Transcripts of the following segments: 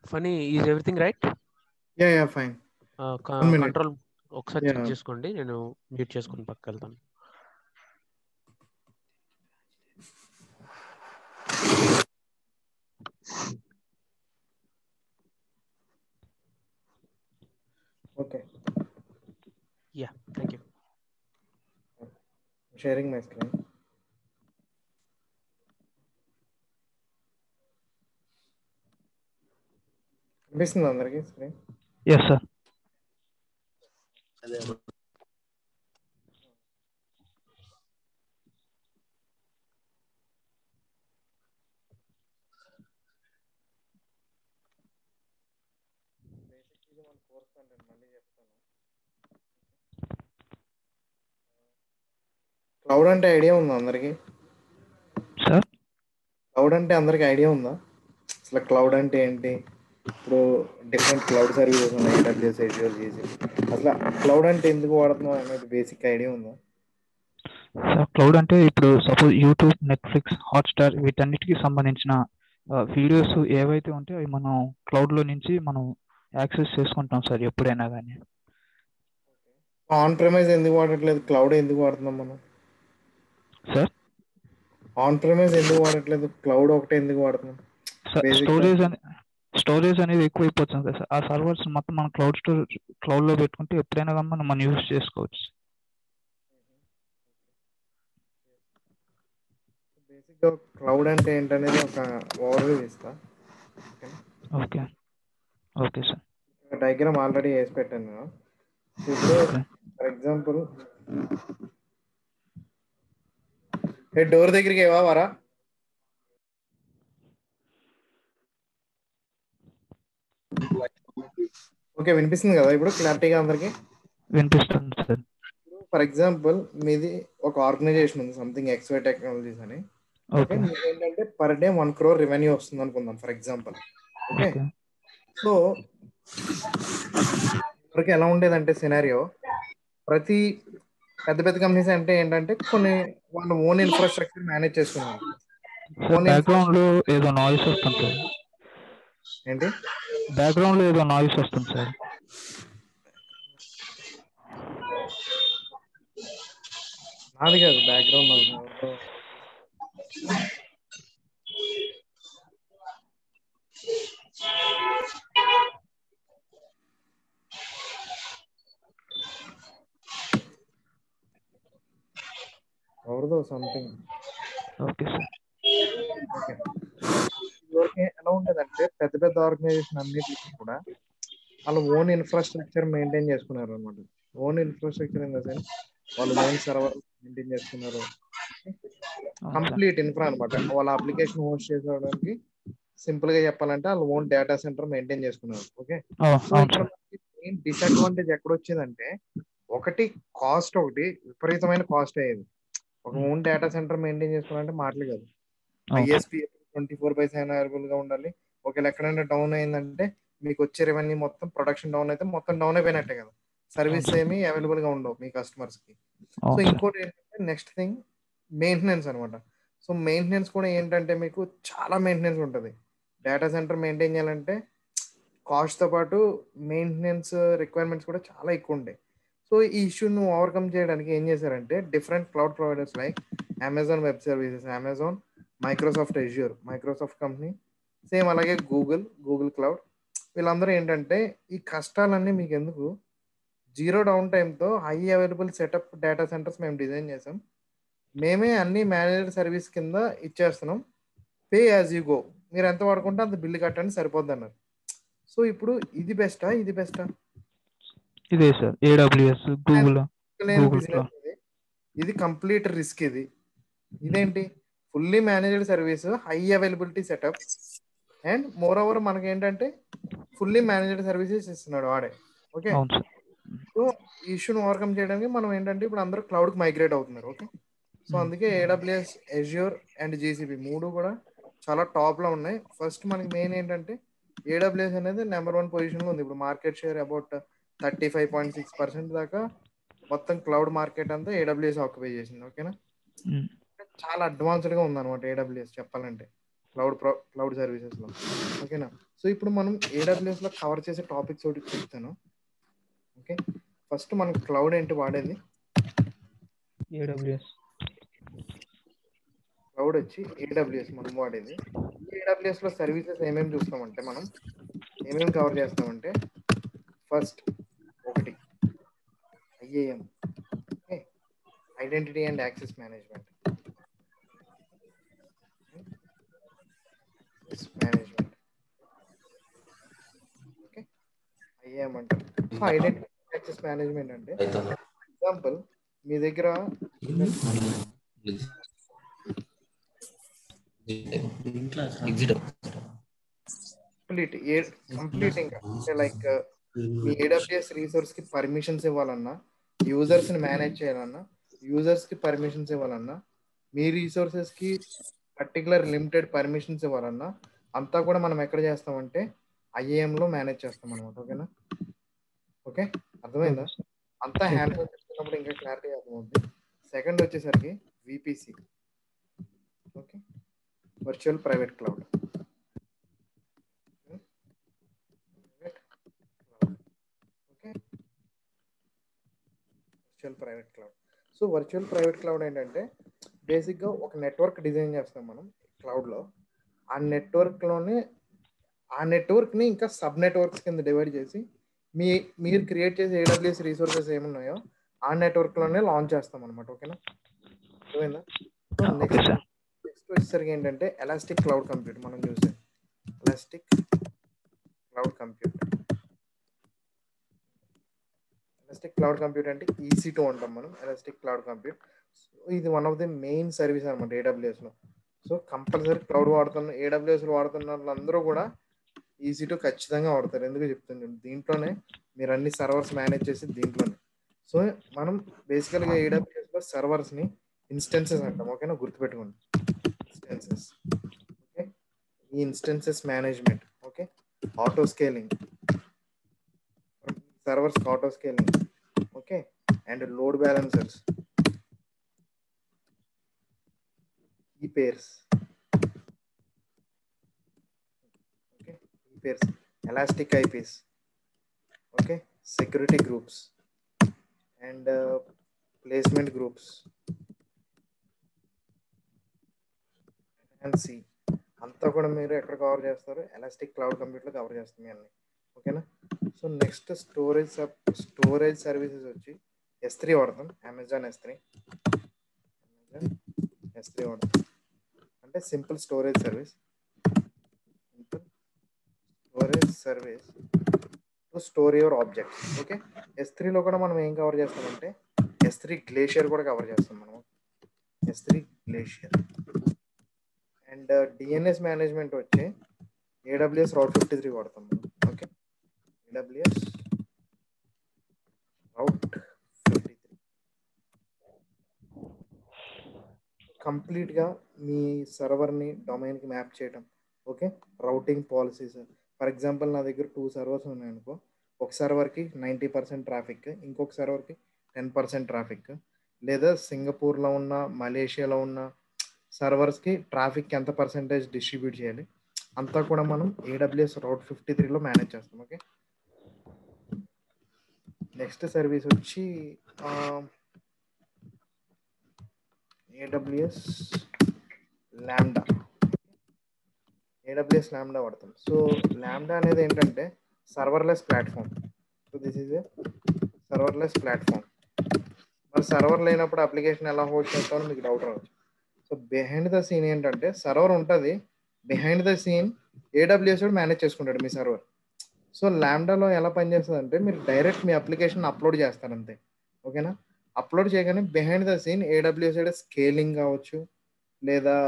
Funny is everything right yeah yeah fine One minute. Control ఒకసారి check Yeah. చేసుకోండి నేను mute చేసుకుని పక్కకి వెళ్తాను okay yeah thank you sharing my screen కనిపిస్తుంది అందరికి స్క్రీన్ ఎస్ సార్ క్లౌడ్ అంటే ఐడియా ఉందా అందరికి సార్ క్లౌడ్ అంటే అందరికి ఐడియా ఉందా అసలు క్లౌడ్ అంటే ఏంటి ఇప్పుడు డిఫరెంట్ క్లౌడ్ సర్వీసెస్ ఉన్నాయి AWS Azure చేసి అసలు క్లౌడ్ అంటే ఎందుకు వాడుతున్నాం అనేది బేసిక్ ఐడియా ఉందా సార్ క్లౌడ్ అంటే ఇప్పుడు సపోజ్ యూట్యూబ్ నెట్ఫ్లిక్స్ హాట్స్టార్ వీటన్నిటికి సంబంధించిన వీడియోస్ ఏవైతే ఉంటాయో అవి మనం క్లౌడ్లో నుంచి మనం యాక్సెస్ చేసుకుంటాం సార్ ఎప్పుడైనా కానీ ఆన్ ప్రెమైజ్ ఎందుకు వాడట్లేదు క్లౌడ్ ఎందుకు వాడుతున్నాం మనం సార్ ఆన్ ప్రెమైజ్ ఎందుకు వాడట్లేదు క్లౌడ్ ఒకటే ఎందుకు వాడుతున్నాం సార్ Basic స్టోరేజ్ అని స్టోరేజ్ అనేది ఎక్కువ అయిపోతుంది కదా సార్ ఆ సర్వర్స్ మొత్తం మనం క్లౌడ్ స్టోర్ క్లౌడ్లో పెట్టుకుంటే ఎప్పుడైనా కానీ మనం మనం యూస్ చేసుకోవచ్చు బేసిక్గా క్లౌడ్ అంటే ఏంటనేది ఒక ఓవర్వ్యూ ఇస్తా okay okay sir diagram already వేసి పెట్టాను నేను ఇప్పుడు okay for example a door దగ్గరికి ఏవా వరా ఓకే వినిపిస్తుంది కదా ఇప్పుడు క్లారిటీగా అందరికి వినిపిస్తుంది సార్ ఫర్ ఎగ్జాంపుల్ మీది ఒక ఆర్గనైజేషన్ ఉంది సంథింగ్ ఎక్స్వై టెక్నాలజీస్ అని ఓకే ఓకే మీకు ఏంటంటే per day one crore revenue వస్తుంది అనుకుందాం for example okay okay so వరకు ఎలా ఉండేదంటే సినారియో ప్రతి పెద్ద పెద్ద కంపెనీస్ అంటే ఏంటంటే కొన్ని వాళ్ళ ఓన్ ఇన్ఫ్రాస్ట్రక్చర్ మేనేజ్ చేసుకున్నారు సార్ ఓన్ బ్యాక్గ్రౌండ్ లో ఏదో నాయిస్ వస్తుంది సార్ ఏంటి బ్యాక్గ్రౌండ్ లో ఏదో నాయిస్ వస్తుంది సార్ నాది కాదు బ్యాక్గ్రౌండ్ ఎవరిదో సంథింగ్ ఓకే సార్ ఓకే ఇదివరకు ఎలా ఉండేదంటే పెద్ద పెద్ద ఆర్గనైజేషన్ అన్నిటికీ కూడా వాళ్ళ ఓన్ ఇన్ఫ్రాస్ట్రక్చర్ మెయింటైన్ చేసుకున్నారు అనమాట own infrastructure in the sense వాళ్ళు ఓన్ సర్వర్ మెయింటైన్ చేసుకున్నారు అవును సార్ కంప్లీట్ ఇన్ఫ్రా అనమాట వాళ్ళ అప్లికేషన్ హోస్ట్ చేసుకోవడానికి సింపుల్ గా చెప్పాలంటే వాళ్ళు ఓన్ డేటా సెంటర్ మెయింటైన్ చేసుకున్నారు ఓకే ఓ, సో అవును ఇక్కడ సార్ మెయిన్ డిసడ్వాంటేజ్ ఎక్కడ వచ్చేదంటే ఒకటి కాస్ట్ ఒకటి విపరీతమైన కాస్ట్ అయ్యేది ఒక ఓన్ డేటా సెంటర్ మెయింటైన్ చేసుకోవాలంటే మాటలు కాదు అవును sir ISP twenty four by seven available గా ఉండాలి ఒకవేళ ఎక్కడైనా డౌన్ అయిందంటే మీకు వచ్చే రెవెన్యూ మొత్తం ప్రొడక్షన్ డౌన్ అయితే మొత్తం డౌన్ అయిపోయినట్టే కదా సర్వీస్ అవును సార్ ఏమి అవైలబుల్ గా ఉండవు మీ కస్టమర్స్ కి సో అవును సార్ ఇంకోటి ఏంటంటే నెక్స్ట్ థింగ్ మెయింటెనెన్స్ అనమాట సో మెయింటెనెన్స్ కూడా ఏంటంటే మీకు చాలా మెయింటెనెన్స్ ఉంటుంది డేటా సెంటర్ మెయింటైన్ చేయాలంటే కాస్ట్ తో పాటు మెయింటెనెన్స్ రిక్వైర్మెంట్స్ కూడా చాలా ఎక్కువ ఉంటాయి సో ఈ ఇష్యూను ఓవర్కమ్ చేయడానికి ఏం చేశారంటే different cloud providers like Amazon web services Amazon Microsoft Azure Microsoft company same అలాగే గూగుల్ గూగుల్ క్లౌడ్ వీళ్ళందరూ ఏంటంటే ఈ కష్టాలన్నీ మీకు ఎందుకు జీరో డౌన్ టైంతో high available setup data centers మేము డిజైన్ చేసాం మేమే అన్ని మేనేజర్ సర్వీస్ కింద ఇచ్చేస్తున్నాం పే యాజ్ యూ గో మీరు ఎంత వాడుకుంటే అంత బిల్లు కట్టండి సరిపోద్ది అన్నారు సో ఇప్పుడు ఇది బెస్టా ఇది బెస్టా ఇదే సార్ ఏడబ్ల్యూఎస్ గూగుల్ లేని Google బిజినెస్ ఇది ఇది కంప్లీట్ రిస్క్ ఇది ఇదేంటి fully managed service high availability setup and more over మనకి ఏంటంటే ఫుల్లీ మేనేజ్డ్ సర్వీసెస్ ఇస్తున్నాడు వాడే ఓకే అవును సార్ సో ఈ ఇష్యూని ఓవర్కమ్ చేయడానికి మనం ఏంటంటే ఇప్పుడు అందరూ క్లౌడ్కి మైగ్రేట్ అవుతున్నారు ఓకే సో అందుకే ఏడబ్ల్యూఎస్ ఎజ్యూర్ అండ్ జీసీబీ మూడు కూడా చాలా టాప్ లో ఉన్నాయి ఫస్ట్ మనకి మెయిన్ ఏంటంటే ఏడబ్ల్యూఎస్ అనేది నెంబర్ వన్ పొజిషన్ లో ఉంది ఇప్పుడు market share about thirty five point six percent దాకా మొత్తం క్లౌడ్ మార్కెట్ అంతా ఏడబ్ల్యూఎస్ ఆక్యుపై చేసింది ఓకేనా ఉమ్, చాలా అడ్వాన్స్డ్ గా ఉంది అనమాట ఏడబ్ల్యూఎస్ చెప్పాలంటే క్లౌడ్ ప్రో క్లౌడ్ సర్వీసెస్లో ఓకేనా సో ఇప్పుడు మనం ఏడబ్ల్యూఎస్లో కవర్ చేసే టాపిక్స్ ఒకటి చెప్తాను ఓకే ఫస్ట్ మనం క్లౌడ్ ఏంటి వాడేది ఏడబ్ల్యూఎస్ క్లౌడ్ వచ్చి ఏడబ్ల్యూఎస్ మనం వాడేది ఏడబ్ల్యూఎస్ లో సర్వీసెస్ ఏమేమి చూస్తామంటే మనం ఏమేమి కవర్ చేస్తామంటే ఫస్ట్ ఒకటి IAM okay identity and access management management okay IAM అంటారు సో ఐడెంటిటీ యాక్సెస్ మేనేజ్మెంట్ అంటే ఎగ్జాంపుల్ మీ దగ్గర కంప్లీట్ ఏ కంప్లీట్ ఇంకా అంటే లైక్ మీ ఏడబ్ల్యూఎస్ రిసోర్స్ కి పర్మిషన్స్ ఇవ్వాలన్నా యూజర్స్ ని మేనేజ్ చేయాలన్నా యూజర్స్ కి పర్మిషన్స్ ఇవ్వాలన్నా మీ రిసోర్సెస్ కి పర్టికులర్ లిమిటెడ్ పర్మిషన్స్ ఇవ్వాలన్నా అంతా కూడా మనం ఎక్కడ చేస్తామంటే ఐఏఎం లో మేనేజ్ చేస్తాం అనమాట ఓకేనా ఓకే అర్థమైందా అంతా హ్యాండిల్ చేసుకున్నప్పుడు ఇంకా క్లారిటీ అర్థమవుతుంది సెకండ్ వచ్చేసరికి VPC okay virtual private cloud okay virtual private cloud so virtual private cloud ఏంటంటే బేసిక్గా ఒక నెట్వర్క్ డిజైన్ చేస్తాం మనం క్లౌడ్లో ఆ నెట్వర్క్లోనే ఆ నెట్వర్క్ని ఇంకా సబ్ నెట్వర్క్స్ కింద డివైడ్ చేసి మీ మీరు క్రియేట్ చేసే ఏడబ్ల్యూఎస్ రీసోర్సెస్ ఏమున్నాయో ఆ నెట్వర్క్లోనే లాంచ్ చేస్తాం అనమాట ఓకేనా అర్థమైందా ఓకే సార్ నెక్స్ట్ వచ్చేసరికి ఏంటంటే ఎలాస్టిక్ క్లౌడ్ కంప్యూట్ మనం చూసే elastic cloud compute elastic cloud compute అంటే ఈసీ టూ అంటాం మనం ఎలాస్టిక్ క్లౌడ్ కంప్యూట్ ఇది one of the main service అనమాట ఏడబ్ల్యూఎస్ లో సో కంపల్సరీ క్లౌడ్ వాడుతున్న ఏడబ్ల్యూఎస్ వాడుతున్న వాళ్ళందరూ కూడా ఈసీ టూ ఖచ్చితంగా వాడతారు ఎందుకు చెప్తాను దీంట్లోనే మీరు అన్ని సర్వర్స్ మేనేజ్ చేసి దీంట్లోనే సో మనం బేసికల్గా ఏడబ్ల్యూఎస్ లో సర్వర్స్ ని ఇన్స్టెన్సెస్ అంటాం ఓకేనా గుర్తుపెట్టుకోండి ఇన్స్టెన్సెస్ ఓకే ఈ instances management okay auto scaling servers auto scaling okay and load balancers ఈ పేర్స్ ఓకే ఈ pairs elastic IPs okay security groups and placement groups and సి అంతా కూడా మీరు ఎక్కడ కవర్ చేస్తారు ఎలాస్టిక్ క్లౌడ్ కంప్యూటర్లో కవర్ చేస్తుంది అన్ని ఓకేనా so next storage storage services వచ్చి ఎస్ త్రీ వాడతాం Amazon S three Amazon S three వాడతాం అంటే simple storage service simple storage service to store your objects okay S త్రీలో కూడా మనం ఏం కవర్ చేస్తామంటే ఎస్ త్రీ గ్లేషియర్ కూడా కవర్ చేస్తాం మనం S three glacier and DNS management వచ్చి ఏడబ్ల్యూఎస్ రౌట్ ఫిఫ్టీ త్రీ వాడతాం okay AWS route fifty three కంప్లీట్గా మీ సర్వర్ని డొమైన్కి మ్యాప్ చేయడం okay routing policies for example నా దగ్గర టూ సర్వర్స్ ఉన్నాయనుకో ఒక సర్వర్కి నైంటీ పర్సెంట్ ట్రాఫిక్ ఇంకొక సర్వర్కి టెన్ పర్సెంట్ ట్రాఫిక్ లేదా సింగపూర్లో ఉన్న మలేషియాలో ఉన్న సర్వర్స్కి ట్రాఫిక్ ఎంత పర్సెంటేజ్ డిస్ట్రిబ్యూట్ చేయాలి అంతా కూడా మనం ఏడబ్ల్యూఎస్ రౌట్ ఫిఫ్టీ త్రీలో మేనేజ్ చేస్తాం ఓకే నెక్స్ట్ సర్వీస్ వచ్చి ఏడబ్ల్యూఎస్ ల్యాండా ఏడబ్ల్యూఎస్ ల్యాండా వాడతాం సో ల్యాండా అనేది ఏంటంటే serverless platform so this is a serverless platform మరి సర్వర్ లేనప్పుడు అప్లికేషన్ ఎలా హోల్డ్ చేస్తామో మీకు డౌట్ రావచ్చు సో బిహైండ్ ద సీన్ ఏంటంటే సర్వర్ ఉంటుంది బిహైండ్ ద సీన్ ఏడబ్ల్యూఎస్ కూడా మేనేజ్ చేసుకుంటాడు మీ సర్వర్ సో ల్యాండాలో ఎలా పనిచేస్తుంది అంటే మీరు డైరెక్ట్ మీ అప్లికేషన్ అప్లోడ్ చేస్తారు అంతే ఓకేనా అప్లోడ్ చేయగానే బిహైండ్ ద సీన్ ఏడబ్ల్యూఎస్ అయితే స్కేలింగ్ కావచ్చు లేదా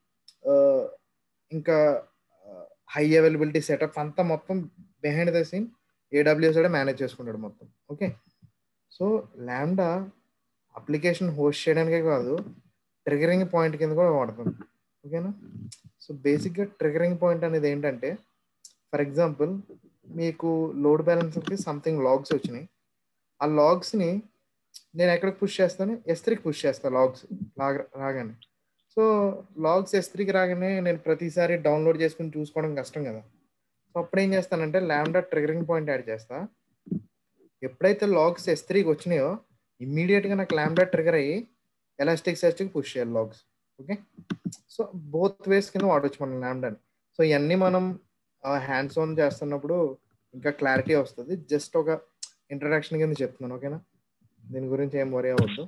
ఇంకా హై అవైలబిలిటీ సెటప్ అంతా మొత్తం బిహైండ్ ద సీన్ ఏడబ్ల్యూఎస్ కూడా మేనేజ్ చేసుకుంటాడు మొత్తం okay so lambda application host చేయడానికే కాదు ట్రిగరింగ్ పాయింట్ కింద కూడా వాడుతుంది ఓకేనా సో బేసిక్గా ట్రిగరింగ్ పాయింట్ అనేది ఏంటంటే ఫర్ ఎగ్జాంపుల్ మీకు లోడ్ బ్యాలెన్సర్కి సంథింగ్ లాగ్స్ వచ్చినాయి ఆ లాగ్స్ని నేను ఎక్కడికి పుష్ చేస్తాను ఎస్ త్రీకి పుష్ చేస్తాను లాగ్స్ లాగా రాగానే సో లాగ్స్ ఎస్ త్రీకి రాగానే నేను ప్రతిసారి డౌన్లోడ్ చేసుకుని చూసుకోవడం కష్టం కదా సో అప్పుడు ఏం చేస్తానంటే ల్యాండా ట్రిగరింగ్ పాయింట్ యాడ్ చేస్తా ఎప్పుడైతే లాగ్స్ ఎస్ త్రీకి వచ్చినాయో ఇమ్మీడియట్గా నాకు ల్యాండా ట్రిగర్ అయ్యి ఎలాస్టిక్ సెర్చ్కి పుష్ చేయాలి logs okay so both ways కింద వాడవచ్చు మనం ల్యాండాని సో ఇవన్నీ మనం హ్యాండ్స్ ఆన్ చేస్తున్నప్పుడు ఇంకా క్లారిటీ వస్తుంది జస్ట్ ఒక ఇంట్రడక్షన్ కింద చెప్తున్నాను ఓకేనా దీని గురించి ఏం వరి అవ్వద్దు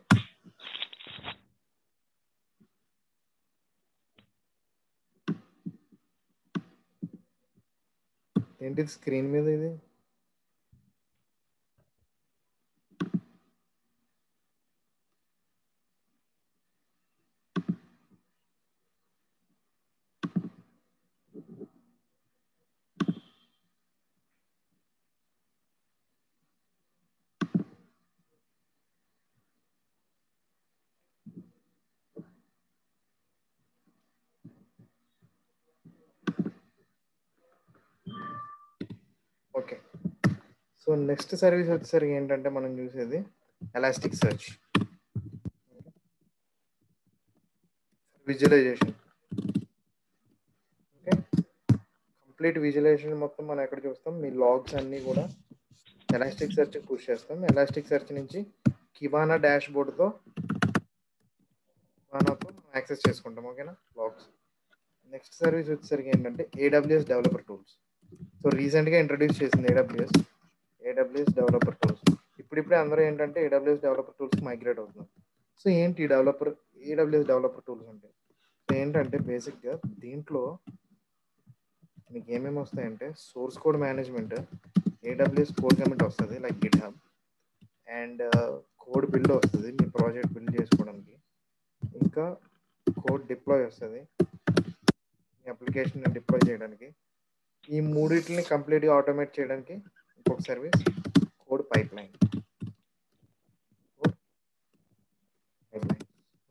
ఏంటి స్క్రీన్ మీద ఇది ఓకే సో నెక్స్ట్ సర్వీస్ వచ్చేసరికి ఏంటంటే మనం చూసేది elastic search visualization okay complete visualization మొత్తం మనం ఎక్కడ చూస్తాం మీ లాగ్స్ అన్నీ కూడా ఎలాస్టిక్ సెర్చ్ పుష్ చేస్తాం ఎలాస్టిక్ సెర్చ్ నుంచి కివానా డాష్ బోర్డ్తో కివానాతో మనం యాక్సెస్ చేసుకుంటాం ఓకేనా లాగ్స్ నెక్స్ట్ సర్వీస్ వచ్చేసరికి ఏంటంటే ఏడబ్ల్యూఎస్ డెవలపర్ టూల్స్ సో రీసెంట్గా ఇంట్రడ్యూస్ చేసింది ఏడబ్ల్యూఎస్ ఏడబ్ల్యూఎస్ డెవలపర్ టూల్స్ ఇప్పుడిప్పుడే అందరూ ఏంటంటే ఏడబ్ల్యూఎస్ డెవలపర్ టూల్స్ మైగ్రేట్ అవుతున్నారు సో ఏంటి డెవలపర్ ఏడబ్ల్యూఎస్ డెవలపర్ టూల్స్ అంటే ఏంటంటే బేసిక్గా దీంట్లో మీకు ఏమేమి వస్తాయంటే source code management AWS code commit వస్తుంది like GitHub and code build వస్తుంది మీ ప్రాజెక్ట్ బిల్డ్ చేసుకోవడానికి ఇంకా కోడ్ డిప్లాయ్ వస్తుంది మీ అప్లికేషన్ డిప్లాయ్ చేయడానికి ఈ మూడింటిని కంప్లీట్గా ఆటోమేట్ చేయడానికి ఇంకొక service code pipeline pipeline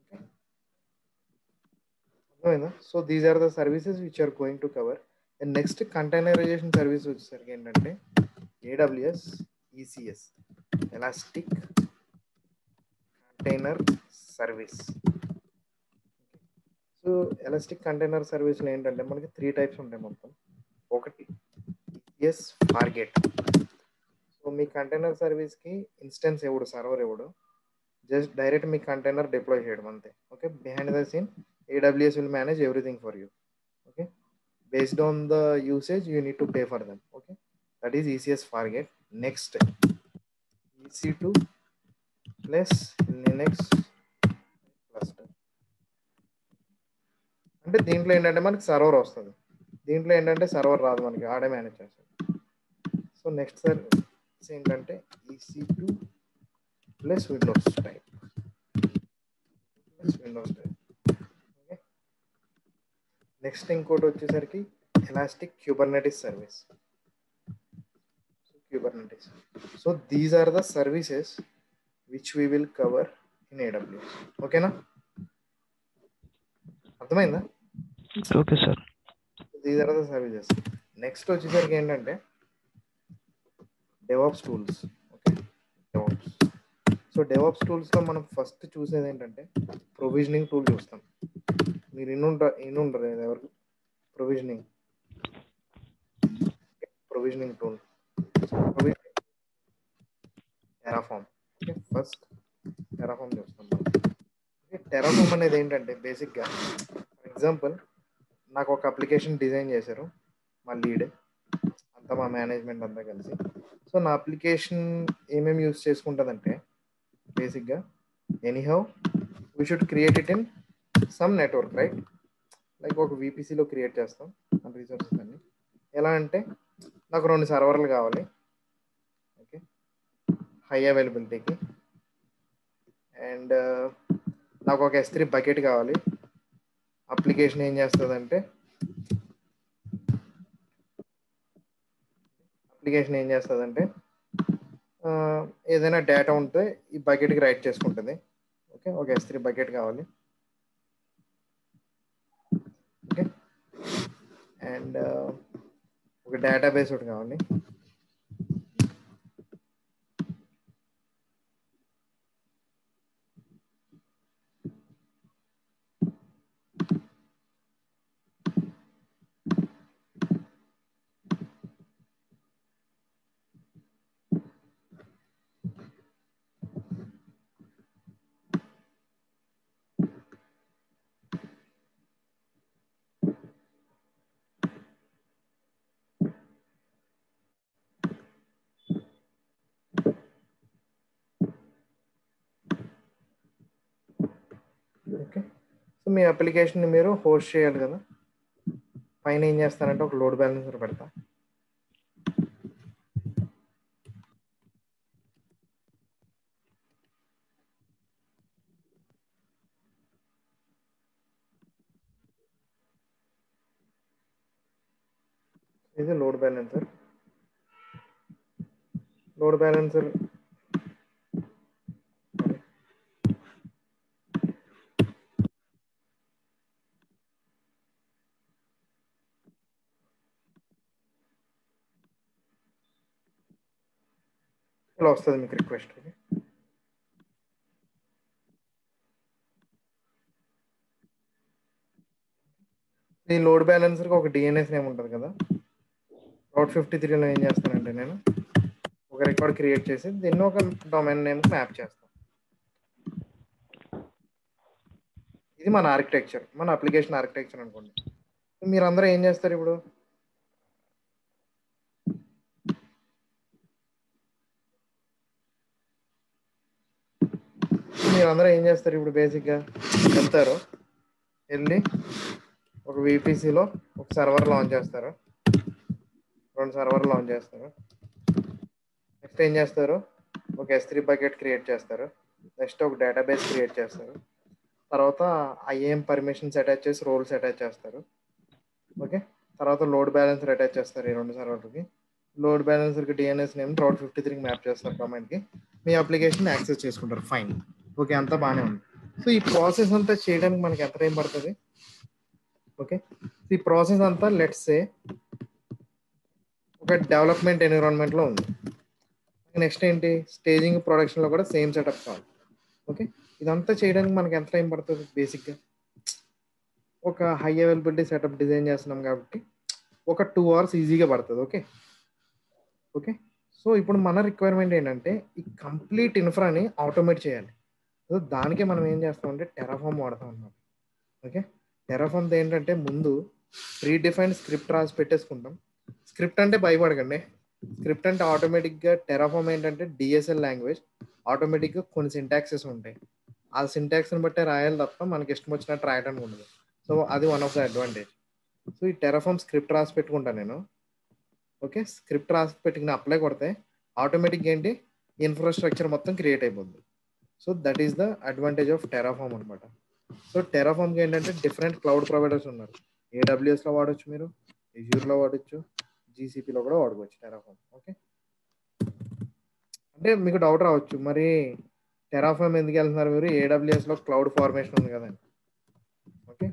అర్థమైందా so these are the services which are going to cover and next containerization service వచ్చేసరికి ఏంటంటే AWS ECS elastic container service so elastic container సర్వీస్లో ఏంటంటే మనకి త్రీ టైప్స్ ఉంటాయి మొత్తం ఒకటి ఎస్ ఫార్గెట్ సో మీ కంటైనర్ సర్వీస్కి ఇన్స్టెన్స్ ఎవడు సర్వర్ ఎవడు జస్ట్ డైరెక్ట్ మీ కంటైనర్ డిప్లాయ్ చేయడం అంతే okay behind the scene AWS will manage everything for you okay based on the usage you need to pay for them okay that is ECS Fargate next EC two plus Linux cluster అంటే దీంట్లో ఏంటంటే మనకి server వస్తుంది దీంట్లో ఏంటంటే server రాదు మనకి ఆడే మేనేజ్ చేస్తాం సో నెక్స్ట్ సర్వీస్ ఏంటంటే EC two plus Windows type plus Windows type okay next ఇంకోటి వచ్చేసరికి elastic Kubernetes service Kubernetes so these are the services which we will cover in AWS ఓకేనా అర్థమైందా okay sir these are the services next వచ్చేసరికి ఏంటంటే DevOps tools okay DevOps so DevOps టూల్స్లో మనం first చూసేది ఏంటంటే ప్రొవిజనింగ్ టూల్ చూస్తాం మీరు ఇన్నుంట ఇన్నుంటారు ఎవరు provisioning provisioning tool provisioning Terraform okay first Terraform చూస్తాం ఓకే టెరాఫామ్ అనేది ఏంటంటే బేసిక్గా ఫర్ ఎగ్జాంపుల్ నాకు ఒక అప్లికేషన్ డిజైన్ చేశారు మా లీడ్ అంతా మా మేనేజ్మెంట్ అంతా కలిసి సో నా అప్లికేషన్ ఏమేమి యూస్ చేసుకుంటుందంటే బేసిక్గా anyhow we should create it in some network right like ఒక వీపీసీలో క్రియేట్ చేస్తాం మన రిసోర్సెస్ అన్ని ఎలా అంటే నాకు రెండు సర్వర్లు కావాలి ఓకే హై అవైలబిలిటీకి అండ్ నాకు ఒక ఎస్ త్రీ బకెట్ కావాలి అప్లికేషన్ ఏం చేస్తుందంటే అప్లికేషన్ ఏం చేస్తుందంటే ఏదైనా డేటా ఉంటే ఈ బకెట్కి రైట్ చేసుకుంటుంది ఓకే ఒక ఎస్ త్రీ బకెట్ కావాలి ఓకే అండ్ ఒక డేటాబేస్ ఒకటి కావాలి మీ అప్లికేషన్ని మీరు హోస్ట్ చేయాలి కదా పైన ఏం చేస్తారంటే ఒక లోడ్ బ్యాలెన్సర్ పెడతా ఇది లోడ్ బ్యాలెన్సర్ లోడ్ బ్యాలెన్సర్ ఇలా వస్తుంది మీకు రిక్వెస్ట్ ఈ లోడ్ బ్యాలెన్సర్కి ఒక డిఎన్ఎస్ నేమ్ ఉంటుంది కదా రౌట్ ఫిఫ్టీ త్రీలో ఏం చేస్తానంటే నేను ఒక రికార్డ్ క్రియేట్ చేసి దీన్ని ఒక డొమైన్ నేమ్ మ్యాప్ చేస్తాను ఇది మన ఆర్కిటెక్చర్ మన అప్లికేషన్ ఆర్కిటెక్చర్ అనుకోండి మీరు అందరూ ఏం చేస్తారు ఇప్పుడు మీరు అందరూ ఏం చేస్తారు ఇప్పుడు బేసిక్గా వెళ్తారు వెళ్ళి ఒక విపిసిలో ఒక సర్వర్ లాంచ్ చేస్తారు రెండు సర్వర్ లాంచ్ చేస్తారు నెక్స్ట్ ఏం చేస్తారు ఒక ఎస్ త్రీ బకెట్ క్రియేట్ చేస్తారు నెక్స్ట్ ఒక డేటాబేస్ క్రియేట్ చేస్తారు తర్వాత ఐఏఎం పర్మిషన్స్ అటాచ్ చేసి రోల్స్ అటాచ్ చేస్తారు ఓకే తర్వాత లోడ్ బ్యాలెన్సర్ అటాచ్ చేస్తారు ఈ రెండు సర్వర్లకి లోడ్ బ్యాలెన్సర్కి డిఎన్ఎస్ నేమ్ రౌట్ ఫిఫ్టీ త్రీకి మ్యాప్ చేస్తారు డొమైన్కి మీ అప్లికేషన్ యాక్సెస్ చేసుకుంటారు ఫైన్ ఓకే అంతా బాగానే ఉంది సో ఈ ప్రాసెస్ అంతా చేయడానికి మనకి ఎంత టైం పడుతుంది ఓకే ఈ ప్రాసెస్ అంతా లెట్స్ సే ఒక డెవలప్మెంట్ ఎన్విరాన్మెంట్లో ఉంది నెక్స్ట్ ఏంటి స్టేజింగ్ ప్రొడక్షన్లో కూడా సేమ్ సెటప్ కావాలి ఓకే ఇదంతా చేయడానికి మనకి ఎంత టైం పడుతుంది బేసిక్గా ఒక హై అవైలబిలిటీ సెటప్ డిజైన్ చేస్తున్నాం కాబట్టి ఒక టూ అవర్స్ ఈజీగా పడుతుంది ఓకే ఓకే సో ఇప్పుడు మన రిక్వైర్మెంట్ ఏంటంటే ఈ కంప్లీట్ ఇన్ఫ్రాని ఆటోమేట్ చేయాలి సో దానికే మనం ఏం చేస్తామంటే టెరాఫామ్ వాడతాం అన్నమాట ఓకే టెరాఫామ్ ఏంటంటే ముందు ప్రీ డిఫైన్డ్ స్క్రిప్ట్ రాసి పెట్టేసుకుంటాం స్క్రిప్ట్ అంటే భయపడకండి స్క్రిప్ట్ అంటే ఆటోమేటిక్గా టెరాఫామ్ ఏంటంటే డిఎస్ఎల్ లాంగ్వేజ్ ఆటోమేటిక్గా కొన్ని సింటాక్సెస్ ఉంటాయి ఆ సింటాక్స్ని బట్టే రాయాలి తప్ప మనకి ఇష్టం వచ్చినట్టు రాయడానికి ఉండదు సో అది one of the advantage so ఈ టెరాఫామ్ స్క్రిప్ట్ రాసి పెట్టుకుంటాను నేను ఓకే స్క్రిప్ట్ రాసి పెట్టుకుని అప్లై కొడితే ఆటోమేటిక్ ఏంటి ఇన్ఫ్రాస్ట్రక్చర్ మొత్తం క్రియేట్ అయిపోద్ది so that is the advantage of Terraform అనమాట సో టెరాఫామ్కి ఏంటంటే డిఫరెంట్ క్లౌడ్ ప్రొవైడర్స్ ఉన్నారు ఏడబ్ల్యూఎస్లో వాడచ్చు మీరు ఎజ్యూర్లో వాడచ్చు జీసీపీలో కూడా వాడుకోవచ్చు టెరాఫామ్ ఓకే అంటే మీకు డౌట్ రావచ్చు మరి టెరాఫామ్ ఎందుకు వెళ్తున్నారు మీరు ఏడబ్ల్యూఎస్లో క్లౌడ్ ఫార్మేషన్ ఉంది కదండి ఓకే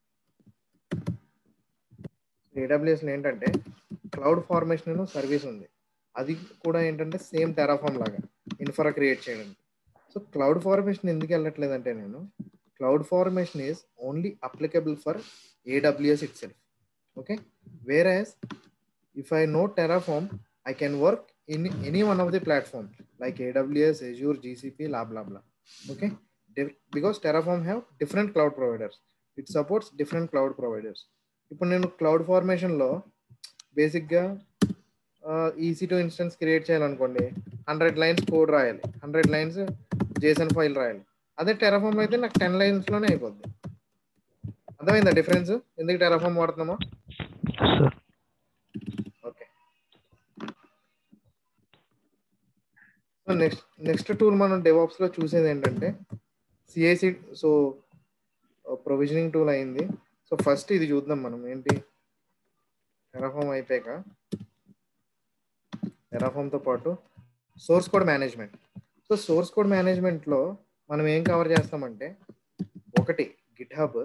ఏడబ్ల్యూఎస్లో ఏంటంటే క్లౌడ్ ఫార్మేషన్ సర్వీస్ ఉంది అది కూడా ఏంటంటే సేమ్ టెరాఫామ్ లాగా ఇన్ఫ్రా క్రియేట్ చేయడానికి సో క్లౌడ్ ఫార్మేషన్ ఎందుకు వెళ్ళట్లేదంటే నేను cloud formation is only applicable for AWS itself okay whereas if I know Terraform, I can work in any one of the platforms like AWS, Azure, GCP, blah blah blah. Okay, Di- because Terraform have different cloud providers. It supports different cloud providers. ఇప్పుడు నేను cloud ఫార్మేషన్లో బేసిక్గా EC two instance create చేయాలనుకోండి hundred lines code రాయాలి hundred lines JSON file రాయాలి అదే Terraform అయితే నాకు టెన్ లైన్స్లోనే అయిపోద్ది అర్థమైందా డిఫరెన్స్ ఎందుకు టెరాఫామ్ వాడుతున్నామో sir okay so next next tool మనం డెవాప్స్ లో చూసేది ఏంటంటే సిఐసి సో ప్రొవిజనింగ్ టూల్ అయింది సో ఫస్ట్ ఇది చూద్దాం మనం ఏంటి టెరాఫామ్ అయిపోయాక టెరాఫామ్ తో పాటు source code management so source code management లో మనం ఏం కవర్ చేస్తామంటే ఒకటి GitHub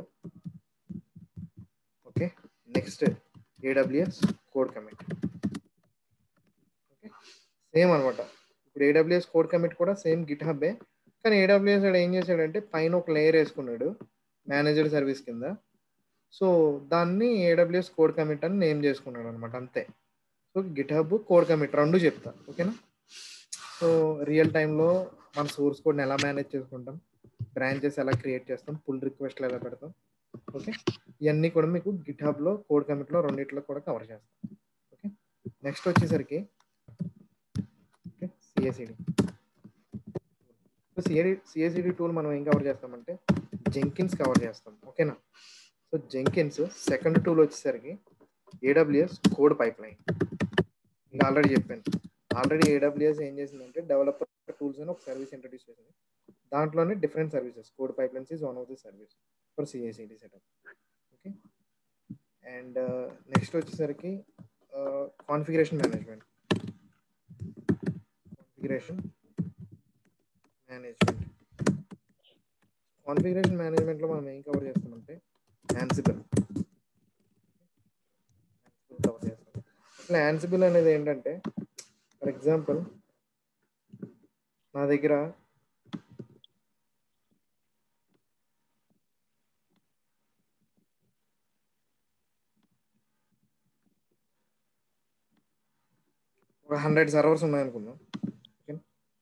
okay next AWS code commit okay same అనమాట ఇప్పుడు ఏడబ్ల్యూఎస్ కోడ్ కమిట్ కూడా సేమ్ గిట్ హబ్బే కానీ ఏడబ్ల్యూఎస్ ఏం చేశాడంటే పైన ఒక లేయర్ వేసుకున్నాడు మేనేజర్ సర్వీస్ కింద సో దాన్ని ఏడబ్ల్యూఎస్ కోడ్ కమిట్ అని నేమ్ చేసుకున్నాడు అనమాట అంతే so GitHub code commit రెండు చెప్తా ఓకేనా సో రియల్ టైంలో మన సోర్స్ కోడ్ని ఎలా మేనేజ్ చేసుకుంటాం బ్రాంచెస్ ఎలా క్రియేట్ చేస్తాం పుల్ రిక్వెస్ట్లు ఎలా పెడతాం ఓకే ఇవన్నీ కూడా మీకు గిట్ హబ్లో కోడ్ కమిట్లో రెండిట్లో కూడా కవర్ చేస్తాం ఓకే నెక్స్ట్ వచ్చేసరికి okay CICD CICD CICD tool మనం ఏం కవర్ చేస్తామంటే జెంకిన్స్ కవర్ చేస్తాం ఓకేనా సో జెంకిన్స్ సెకండ్ టూల్ వచ్చేసరికి ఏడబ్ల్యూఎస్ కోడ్ పైప్ లైన్ ఇంకా ఆల్రెడీ చెప్పాను ఆల్రెడీ ఏడబ్ల్యూఎస్ ఏం చేసిందంటే డెవలపర్ టూల్స్ అని ఒక సర్వీస్ ఇంట్రడ్యూస్ చేసింది దాంట్లోనే different services code pipelines is one of the service for CICD setup okay and next వచ్చేసరికి కాన్ఫిగరేషన్ మేనేజ్మెంట్ కాన్ఫిగరేషన్ మేనేజ్మెంట్ కాన్ఫిగరేషన్ మేనేజ్మెంట్లో మనం ఏం కవర్ చేస్తామంటే యాన్సిబుల్ కవర్ చేస్తాం అసలు యాన్సిబుల్ అనేది ఏంటంటే ఫర్ ఎగ్జాంపుల్ నా దగ్గర ఒక హండ్రెడ్ సర్వర్స్ ఉన్నాయనుకుందాం ఓకే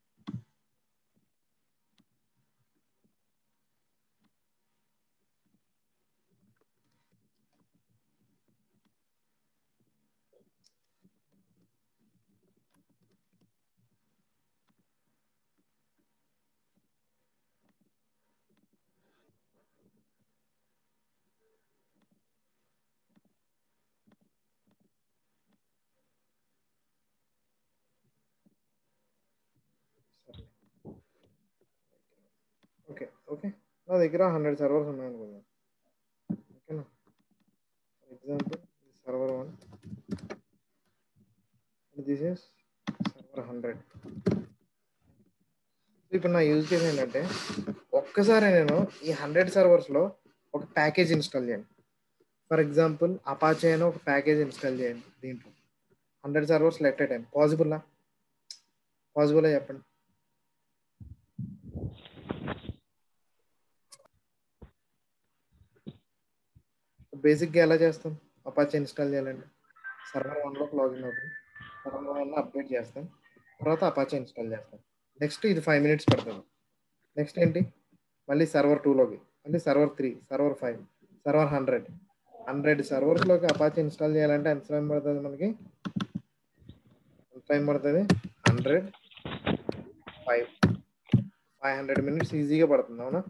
ఓకే ఓకే నా దగ్గర హండ్రెడ్ సర్వర్స్ ఉన్నాయనుకుందాం ఓకేనా for example server one this is server hundred ఇప్పుడు నా యూజ్ కేస్ ఏంటంటే ఒక్కసారి నేను ఈ హండ్రెడ్ సర్వర్స్లో ఒక ప్యాకేజ్ ఇన్స్టాల్ చేయండి ఫర్ ఎగ్జాంపుల్ అపాచే అని ఒక ప్యాకేజ్ ఇన్స్టాల్ చేయండి దీంట్లో hundred servers at a time పాసిబుల్లా పాసిబుల్ చెప్పండి బేసిక్గా ఎలా చేస్తాం అపాచే ఇన్స్టాల్ చేయాలండి సర్వర్ వన్లోకి లాగిన్ అవుతాం సర్వర్ వన్ అప్డేట్ చేస్తాం తర్వాత అపాచే ఇన్స్టాల్ చేస్తాం నెక్స్ట్ ఇది ఫైవ్ మినిట్స్ పడుతుంది నెక్స్ట్ ఏంటి మళ్ళీ సర్వర్ టూలోకి మళ్ళీ server three server five server hundred hundred సర్వర్స్లోకి అపాచే ఇన్స్టాల్ చేయాలంటే ఎంత టైం పడుతుంది మనకి ఎంత టైం పడుతుంది hundred five five hundred minutes ఈజీగా పడుతుంది అవునా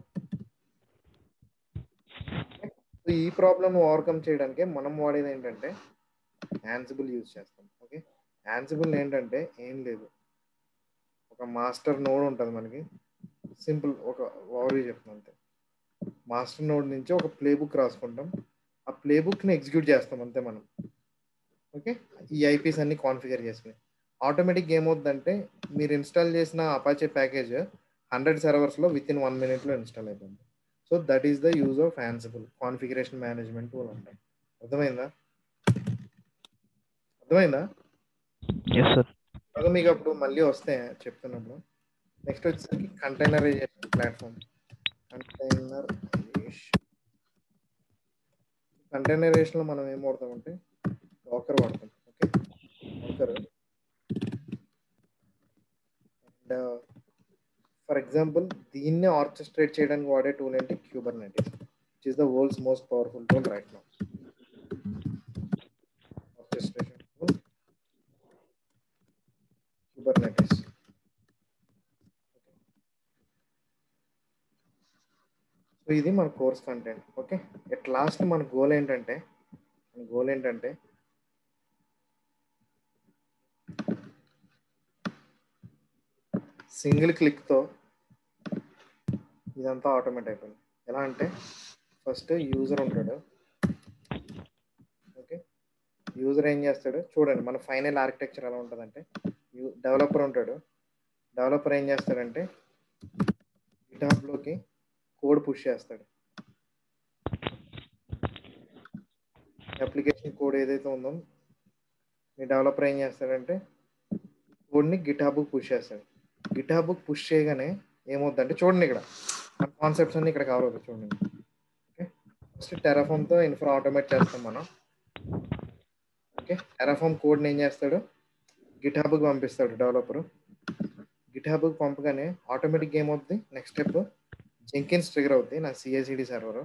సో ఈ ప్రాబ్లమ్ ఓవర్కమ్ చేయడానికి మనం వాడేది ఏంటంటే యాన్సిబుల్ యూజ్ చేస్తాం ఓకే యాన్సిబుల్ ఏంటంటే ఏం లేదు ఒక మాస్టర్ నోడ్ ఉంటుంది మనకి సింపుల్ ఒక ఓవర్వ్యూ చెప్తాం అంతే మాస్టర్ నోడ్ నుంచి ఒక ప్లే బుక్ రాసుకుంటాం ఆ ప్లే బుక్ని ఎగ్జిక్యూట్ చేస్తాం అంతే మనం ఓకే ఈ ఐపీస్ అన్ని కాన్ఫిగర్ చేసుకుని ఆటోమేటిక్ ఏమవుతుందంటే మీరు ఇన్స్టాల్ చేసిన అపాచే ప్యాకేజ్ హండ్రెడ్ సర్వర్స్లో విత్ ఇన్ వన్ మినిట్లో ఇన్స్టాల్ అయిపోయింది so that is the use of Ansible configuration management tool అంటాం అర్థమైందా అర్థమైందా ఎస్ సార్ అదే మీకు అప్పుడు మళ్ళీ వస్తే చెప్తున్నప్పుడు నెక్స్ట్ వచ్చేసరికి కంటైనరైజేషన్ ప్లాట్ఫామ్ కంటైనరైజేషన్ కంటైనరైజేషన్లో మనం ఏం వాడతామంటే డాకర్ వాడతాం okay Docker and for example దీన్ని ఆర్కెస్ట్రేట్ చేయడానికి వాడే టూల్ ఏంటి Kubernetes which is the world's most powerful tool right now orchestration tool Kubernetes so ఇది మన course content okay at last మన గోల్ ఏంటంటే మన గోల్ ఏంటంటే సింగిల్ క్లిక్తో ఇదంతా ఆటోమేట్ అయిపోయింది ఎలా అంటే ఫస్ట్ యూజర్ ఉంటాడు ఓకే యూజర్ ఏం చేస్తాడు చూడండి మన ఫైనల్ ఆర్కిటెక్చర్ ఎలా ఉంటుందంటే డెవలపర్ ఉంటాడు డెవలపర్ ఏం చేస్తాడంటే గిటాబ్లోకి కోడ్ పుష్ చేస్తాడు అప్లికేషన్ కోడ్ ఏదైతే ఉందో మీ డెవలపర్ ఏం చేస్తాడంటే కోడ్ని గిటాబుక్ పుష్ చేస్తాడు గిటాబుక్ పుష్ చేయగానే ఏమవుతుందంటే చూడండి ఇక్కడ మన కాన్సెప్ట్స్ అన్ని ఇక్కడ కవర్ అవుతాయి చూడండి ఓకే ఫస్ట్ టెరాఫామ్తో ఇన్ఫ్రా ఆటోమేట్ చేస్తాం మనం ఓకే టెరాఫామ్ కోడ్ని ఏం చేస్తాడు గిట్ హబ్కి పంపిస్తాడు డెవలపర్ గిట్ హబ్కి పంపగానే ఆటోమేటిక్గా ఏమవుతుంది నెక్స్ట్ స్టెప్ జెంకిన్స్ ట్రిగర్ అవుతుంది నా సిఐసిడి సర్వర్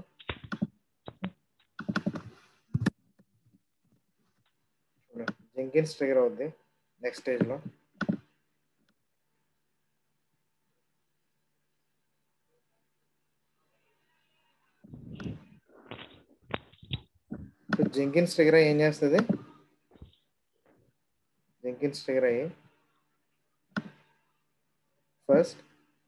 జెంకిన్స్ ట్రిగర్ అవుద్ది నెక్స్ట్ స్టేజ్లో జెంకిన్స్ ట్రిగర్ అయ్యి ఏం చేస్తుంది జెంకిన్స్ ట్రిగర్ అయ్యి ఫస్ట్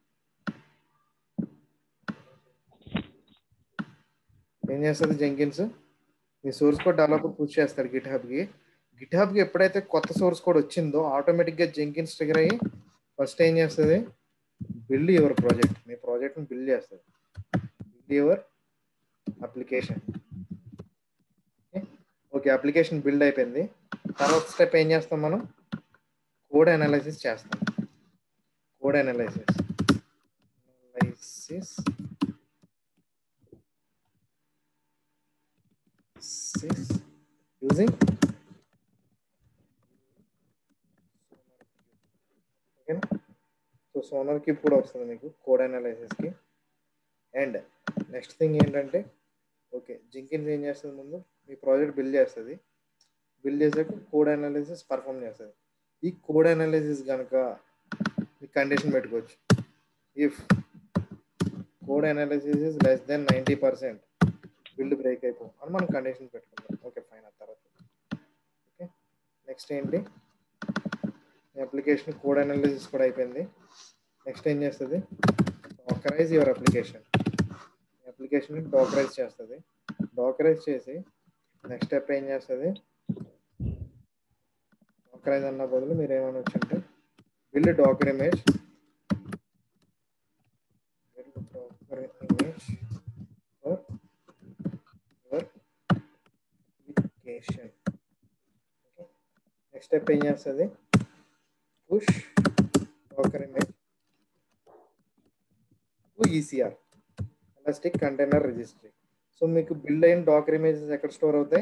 ఏం చేస్తుంది జెంకిన్స్ మీ సోర్స్ కోడ్ డెవలపర్ పుష్ చేస్తాడు గిట్ హబ్కి గిట్ హబ్కి ఎప్పుడైతే కొత్త సోర్స్ కోడ్ వచ్చిందో ఆటోమేటిక్గా జెంకిన్స్ ట్రిగర్ అయ్యి ఫస్ట్ ఏం చేస్తుంది బిల్డ్ యువర్ ప్రాజెక్ట్ మీ ప్రాజెక్ట్ని బిల్డ్ చేస్తుంది build your application okay application build అయిపోయింది తర్వాత స్టెప్ ఏం చేస్తాం మనం కోడ్ అనాలిసిస్ చేస్తాం కోడ్ అనాలిసిస్ అనాలిసిస్ using ఓకేనా సో సోనర్ క్యూబ్ కూడా వస్తుంది మీకు కోడ్ అనాలిసిస్కి అండ్ నెక్స్ట్ థింగ్ ఏంటంటే ఓకే జింకిన్స్ ఏం చేస్తుంది ముందు మీ ప్రాజెక్ట్ బిల్డ్ చేస్తుంది బిల్డ్ చేసాక కోడ్ అనాలిసిస్ పర్ఫామ్ చేస్తుంది ఈ కోడ్ అనాలిసిస్ కనుక మీ కండిషన్ పెట్టుకోవచ్చు if code analysis is less then ninety percent build break అయిపో అని మనం కండిషన్ పెట్టుకుంటాం ఓకే ఫైన్ ఆ తర్వాత ఓకే నెక్స్ట్ ఏంటి అప్లికేషన్ కోడ్ అనాలిసిస్ కూడా అయిపోయింది నెక్స్ట్ ఏం చేస్తుంది dockerize your application application dockerize చేస్తుంది డాకరైజ్ చేసి నెక్స్ట్ స్టెప్ ఏం చేస్తుంది డాకరైజ్ అన్న బదులు మీరు ఏమైనా వచ్చింటే build Docker image build Docker image for your application next step ఏం చేస్తుంది push Docker image to ECR elastic container registry so మీకు బిల్డ్ అయిన డాకర్ ఇమేజెస్ ఎక్కడ స్టోర్ అవుతాయి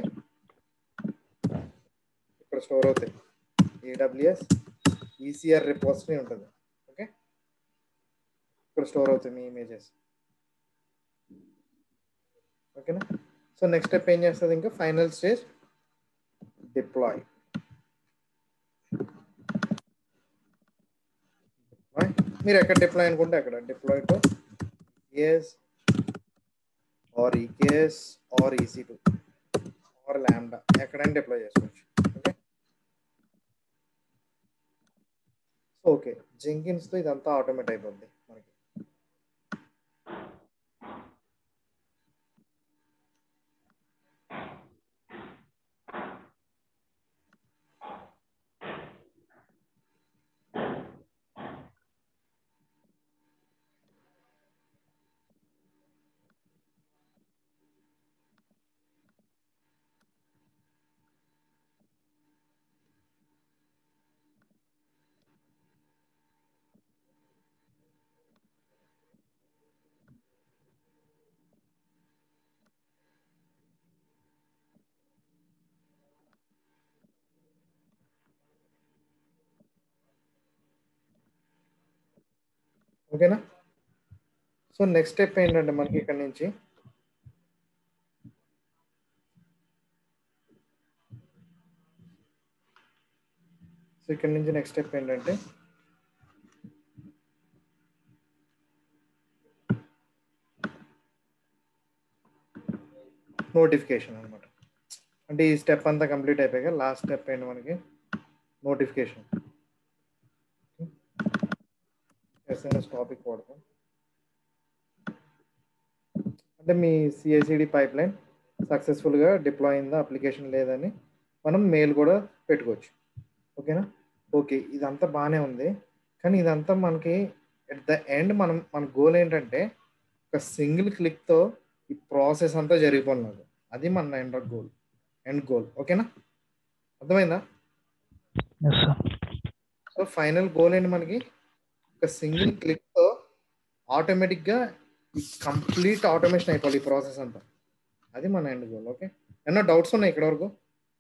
ఇక్కడ స్టోర్ అవుతాయి ఏడబ్ల్యూఎస్ ఈసీఆర్ రిపోజిటరీ ఉంటుంది ఓకే ఇక్కడ స్టోర్ అవుతాయి మీ ఇమేజెస్ ఓకేనా సో నెక్స్ట్ స్టెప్ ఏం చేస్తుంది ఇంకా ఫైనల్ స్టేజ్ డిప్లాయ్ మీరు ఎక్కడ డిప్లాయ్ అనుకుంటే అక్కడ deploy to ES or EKS or EC two or Lambda ఎక్కడైనా డిప్లాయ్ చేసుకోవచ్చు ఓకే సో ఓకే జెంకిన్స్తో ఇదంతా ఆటోమేట్ అయిపోద్ది మనకి ఓకేనా సో నెక్స్ట్ స్టెప్ ఏంటంటే మనకి ఇక్కడ నుంచి సో ఇక్కడ నుంచి నెక్స్ట్ స్టెప్ ఏంటంటే నోటిఫికేషన్ అనమాట అంటే ఈ స్టెప్ అంతా కంప్లీట్ అయిపోయాక లాస్ట్ స్టెప్ ఏంటి మనకి నోటిఫికేషన్ ఎస్ఎన్ఎస్ టాపిక్ వాడతాం అంటే మీ సిఐసిడి పైప్ లైన్ సక్సెస్ఫుల్గా డిప్లాయ్ అయిందా అప్లికేషన్ లేదని మనం మెయిల్ కూడా పెట్టుకోవచ్చు ఓకేనా ఓకే ఇదంతా బాగానే ఉంది కానీ ఇదంతా మనకి ఎట్ ద ఎండ్ మనం మన గోల్ ఏంటంటే ఒక సింగిల్ క్లిక్తో ఈ ప్రాసెస్ అంతా జరిగిపోయినది అది మన ఎండ్ గోల్ ఎండ్ గోల్ ఓకేనా అర్థమైందా yes sir so final goal ఏంటి మనకి ఒక సింగిల్ క్లిక్తో ఆటోమేటిక్గా ఈ కంప్లీట్ ఆటోమేషన్ అయిపోవాలి ఈ ప్రాసెస్ అంతా అది మన ఎండ్ గోల్ ఓకే ఎన్నో డౌట్స్ ఉన్నాయి ఇక్కడ వరకు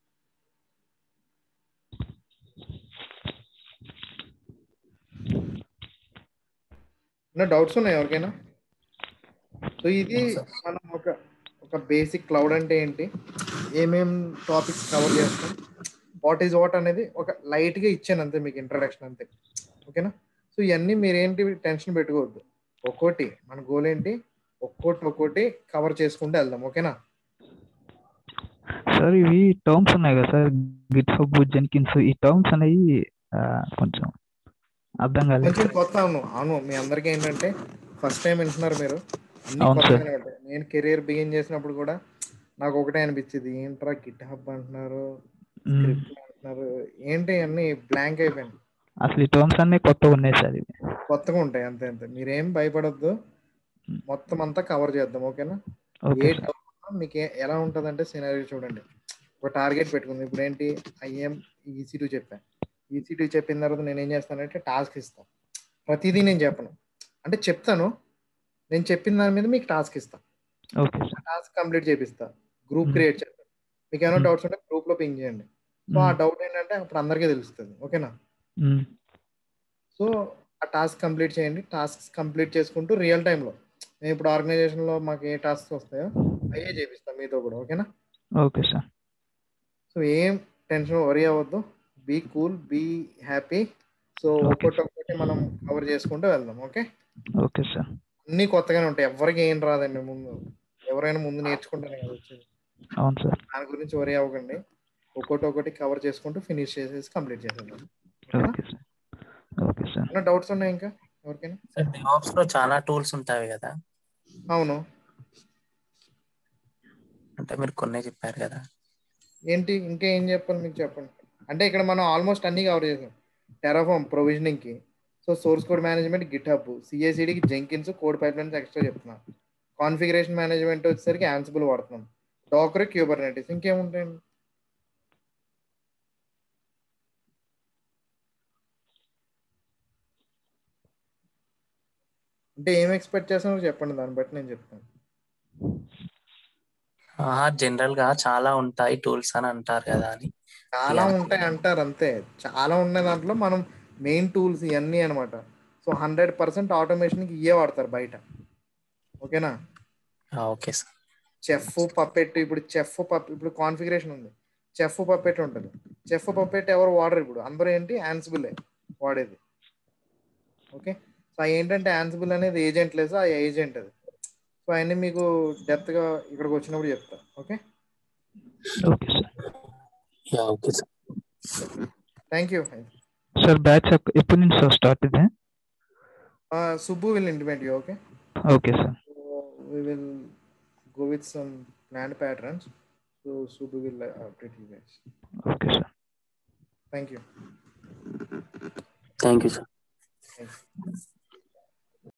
ఎన్నో డౌట్స్ ఉన్నాయి ఎవరికైనా సో ఇది మనం ఒక ఒక బేసిక్ క్లౌడ్ అంటే ఏంటి ఏమేం టాపిక్స్ కవర్ చేస్తాం వాట్ ఈజ్ వాట్ అనేది ఒక లైట్గా ఇచ్చాను అంతే మీకు ఇంట్రడక్షన్ అంతే ఓకేనా సో ఇవన్నీ మీరేంటి టెన్షన్ పెట్టుకోవద్దు ఒక్కోటి మన గోల్ ఏంటి ఒక్కోటి ఒక్కోటి కవర్ చేసుకుంటూ వెళ్దాం ఓకేనా సార్ ఇవి టర్మ్స్ ఉన్నాయి కదా సార్ గిట్ హబ్ జెన్కిన్స్ ఈ టర్మ్స్ అనేవి ఆ, కొంచెం అర్థం కాలేదు కొంచెం కొత్త అవును అవును మీ అందరికీ ఏంటంటే ఫస్ట్ టైం వింటున్నారు మీరు అన్ని అవును సార్. కొత్తగానే ఉంటాయి నేను కెరీర్ బిగిన్ చేసినప్పుడు కూడా నాకు ఒకటే అనిపించింది ఏంట్రా గిట్ హబ్ అంటున్నారు మ్మ్. స్క్రిప్ట్ అంటున్నారు ఏంటి అన్ని బ్లాంక్ అయిపోయాను అసలు ఈ టర్మ్స్ అన్ని కొత్తగా ఉన్నాయి సార్ ఇవి కొత్తగా ఉంటాయి అంతే అంతే మీరేం భయపడొద్దు మొత్తం అంతా కవర్ చేద్దాం ఓకేనా ఓకే ఏ సార్ doubt ఉన్నా మీకు ఏ- ఎలా ఉంటుందంటే సినారీ చూడండి ఒక టార్గెట్ పెట్టుకుంది ఇప్పుడు ఏంటి ఐఎం ఈసీ టూ చెప్పాను ఈసీ టూ చెప్పిన తర్వాత నేను ఏం చేస్తానంటే టాస్క్ ఇస్తాను ప్రతిదీ నేను చెప్పను అంటే చెప్తాను నేను చెప్పిన దాని మీద మీకు టాస్క్ ఇస్తాను ఓకే సార్ టాస్క్ కంప్లీట్ చేపిస్తా గ్రూప్ Hmm. క్రియేట్ చేస్తాను మీకు ఏమైనా Hmm. డౌట్స్ ఉంటే గ్రూప్ లో పింగ్ చేయండి సో ఆ డౌట్ ఏంటంటే అప్పుడు అందరికీ తెలుస్తుంది ఓకేనా మ్మ్. సో ఆ టాస్క్ కంప్లీట్ చేయండి టాస్క్ కంప్లీట్ చేసుకుంటూ రియల్ టైంలో నేను ఇప్పుడు ఆర్గనైజేషన్లో మాకు ఏ టాస్క్ వస్తాయో అయ్యే చేపిస్తాను మీతో కూడా ఓకేనా ఓకే సార్ సో ఏం టెన్షన్ వరీ అవ్వద్దు be cool be happy so Okay. ఒక్కొక్కటి ఒక్కొక్కటి మనం కవర్ చేసుకుంటూ వెళ్దాం ఓకే ఓకే సార్ అన్నీ కొత్తగానే ఉంటాయి ఎవరికి ఏం రాదండి ముందు ఎవరైనా ముందు నేర్చుకుంటానే కదా వచ్చేది అవును సార్ దాని గురించి వరీ అవ్వకండి ఒక్కొక్కటి ఒక్కటి కవర్ చేసుకుంటూ ఫినిష్ చేసేసి కంప్లీట్ చేసేద్దాం ఓకే సార్ ఓకే సార్ ఏమైనా డౌట్స్ ఉన్నాయి ఇంకా ఎవరికైనా సార్ DevOps లో చాలా టూల్స్ ఉంటాయి కదా అవును అంటే మీరు కొన్నే చెప్పారు కదా ఏంటి ఇంకా ఏం చెప్పాలి మీకు చెప్పండి అంటే ఇక్కడ మనం ఆల్మోస్ట్ అన్ని కవర్ చేసాం టెరాఫామ్ ప్రొవిజనింగ్ కి so source code management GitHub సిఎస్ఈడికి Jenkins code pipelines extra చెప్తున్నాం కాన్ఫిగరేషన్ మేనేజ్మెంట్ వచ్చేసరికి యాన్సిబుల్ వాడుతున్నాం డాకర్ క్యూబర్నెటిస్ ఇంకేముంటాయండి అంటే ఏం ఎక్స్పెక్ట్ చేస్తానో చెప్పండి దాన్ని బట్టి నేను చెప్తాను జనరల్ గా చాలా ఉంటాయి టూల్స్ అని అంటారు కదా అని చాలా Yeah. ఉంటాయి అంటారు అంతే చాలా ఉన్నాయి దాంట్లో మనం మెయిన్ టూల్స్ ఇవన్నీ అనమాట సో హండ్రెడ్ పర్సెంట్ ఆటోమేషన్కి ఇవే వాడతారు బయట ఓకేనా ఓకే సార్ చెఫ్ పప్పెట్ ఇప్పుడు చెఫ్ పప్ ఇప్పుడు కాన్ఫిగరేషన్ ఉంది చెఫ్ పప్పెట్ ఉంటుంది చెఫ్ పప్పెట్ ఎవరు వాడరు ఇప్పుడు అందరూ ఏంటి యాన్సిబుల్ వాడేది ఓకే సో ఆ ఏంటంటే యాన్సిబుల్ అనేది ఏజెంట్ లేదు ఆ ఏజెంట్ అది సో అవన్నీ మీకు డెప్త్గా ఇక్కడికి వచ్చినప్పుడు చెప్తా okay okay sir okay sir thank you sir batch ఎప్పటి నుంచి సార్ స్టార్ట్ ఇది Subbu will intimate you okay okay sir So we will go with some planned patterns. So Subbu will uh, update you guys. Okay sir Thank you. Thank you sir Thank you.